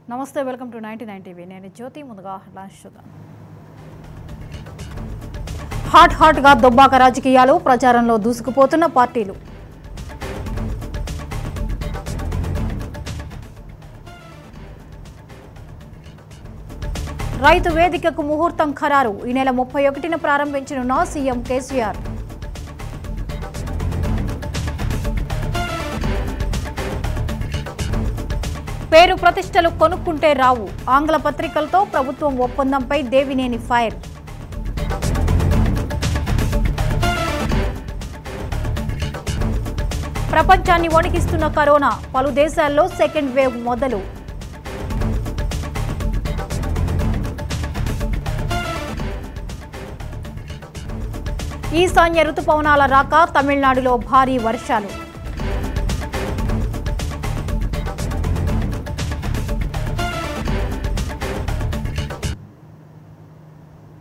నమస్తే welcome to ninety nine TV నేను జ్యోతి ముందుగా హెడ్లైన్స్ చూద్దాం హాట్ హాట్గా దుబ్బాక రాజకీయాలు ప్రచారంలో దూసుకుపోతున్న పార్టీలు రైతు వేదికకు ముహూర్తం ఖరారు ఈ నెల ముప్పై ఒకటిన ప్రారంభించనున్న సీఎం కేసీఆర్ పేరు ప్రతిష్టలు కొనుక్కుంటే రావు ఆంగ్ల పత్రికలతో ప్రభుత్వం ఒప్పందంపై దేవినేని ఫైర్ ప్రపంచాన్ని వణికిస్తున్న కరోనా పలు దేశాల్లో సెకండ్ వేవ్ మొదలు ఈశాన్య రుతుపవనాల రాక తమిళనాడులో భారీ వర్షాలు